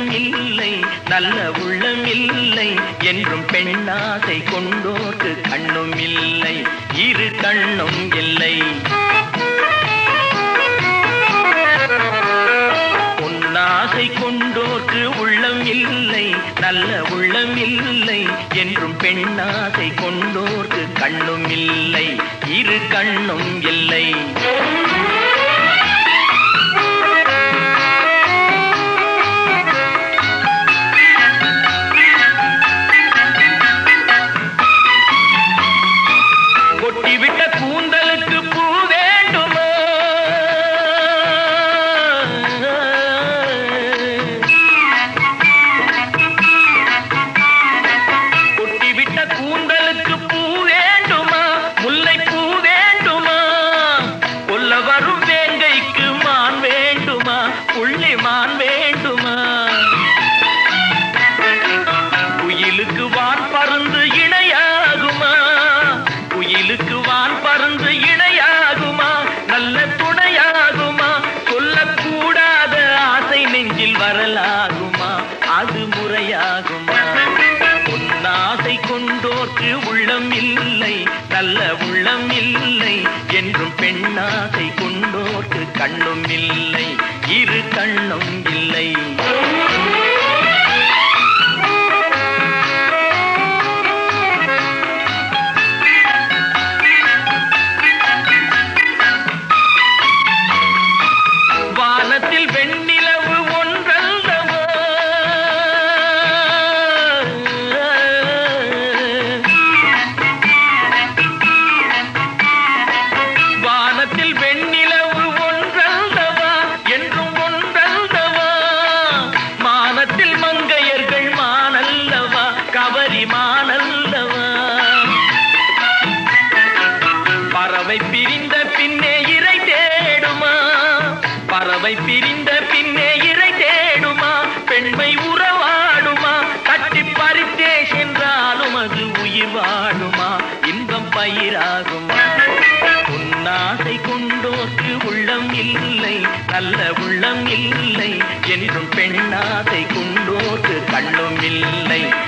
உள்ளம் இல்லை நல்ல உள்ளம் இல்லை என்றும் பெண்ணாசை கொண்டோர்க்கு கண்ணும் இல்லை இரு கண்ணும் இல்லை பொன்னாசை கொண்டோர்க்கு உள்ளம் இல்லை நல்ல உள்ளம் இல்லை என்றும் பெண்ணாசை கொண்டோர்க்கு கண்ணும் இல்லை இரு கண்ணும் இல்லை கொட்டிவிட்ட கூந்தலுக்கு பூ வேண்டுமா கொட்டிவிட்ட கூந்தலுக்கு பூ வேண்டுமா முல்லை பூ வேண்டுமா கொல்ல வரும் வேங்கைக்கு மான் வேண்டுமா புள்ளி மான் வேண்டுமா குயிலுக்கு வான் பருந்து இணையாகுமா குயிலுக்கு வான் பருந்து இணையாகுமா நல்ல துணையாகுமா சொல்லக்கூடாத ஆசை நெஞ்சில் வரலாகுமா அது முறையாகுமா பொன்னாசை கொண்டோர்க்கு உள்ளம் இல்லை நல்ல உள்ளம் இல்லை என்றும் பெண்ணாசை கொண்டோர்க்கு கண்ணும் இல்லை இரு கண்ணும் இல்லை வானத்தில் வெண்ணிலவு ஒன்றல்லவோ வானத்தில் வெண்ணிலவு ஒன்றல்லவா என்றும் ஒன்றல்லவா மானத்தில் மங்கையர்கள் மானல்லவா கவரி மானல்லவா பறவை பிரிந்த பின்னே இறை தேடுமா பறவை பிரிந்த பின்னே இறை தேடுமா பெண்மை உறவாடுமா கட்டி பறித்தே சென்றாலும் அது உயிர் வாடுமா இன்பம் பயிராகுமா உன்னாசை கொண்டோர்க்கு உள்ளம் இல்லை நல்ல உள்ளம் இல்லை என்றும் பெண்ணாசை கொண்டோர்க்கு கண்ணும் இல்லை